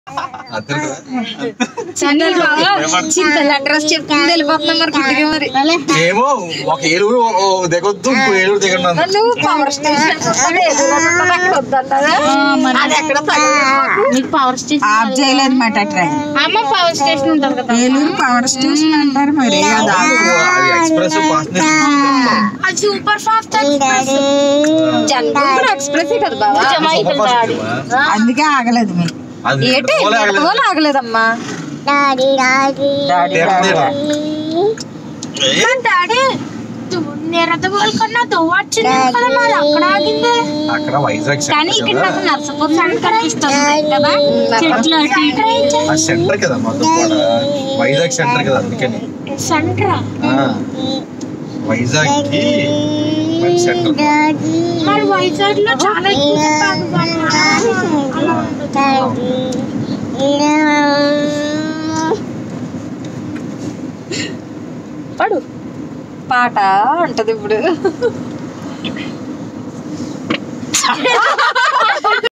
అద్దరు కదా చింతల అడ్రస్ చెప్తుంది వెళ్ళిపోతున్నాం మరి గుడ్డిగా మరి ఏమో ఒక ఏడుగురు దిగొద్దు ఇంకో ఏడుగురు దిగండి నువ్వు పవర్ స్టేషన్ అక్కడ వద్దన్నారా అది ఎక్కడ తగ్గలేదు. మీకు పవర్ స్టేషన్ ఆఫ్ చేయలేదు మాట ట్రైన్ అమ్మ పవర్ స్టేషన్ ఉంటుంది కదా ఏలూరు పవర్ స్టేషన్ అంటారు మరి అది ఆపు. అది ఎక్స్ప్రెస్ ఫాస్ట్ అది సూపర్ ఫాస్ట్ జనరల్ ఎక్స్ప్రెస్ కదా బాబా జమ అవుతుంది అందుకే ఆగలేదు మీకు అది ఏటి పోలే ఆగలేదు. ఎక్కడో ఆగలేదమ్మా డాడీ డాడీ. డాడీ నిరత కన్నా వచ్చింది కదా మరి అక్కడ ఆగింది అక్కడ వైజాగ్ కానీ సెంటర్ ఇక్కడ కదా నాకు నర్సపూర్ సెంటర్ కనిపిస్తుంది కదా చెట్లు అటు ఇటు ఆ సెంటర్ కదా మొత్తం కూడా వైజాగ్ సెంటర్ కదా అందుకని సెంటరా ఆ. వైజాగ్ కి మంచి సెంటర్ మరి వైజాగ్ లో చాలా ఎక్కువ చెప్పారు అలా ఉండదు. పాడు పాట అంటది ఇప్పుడు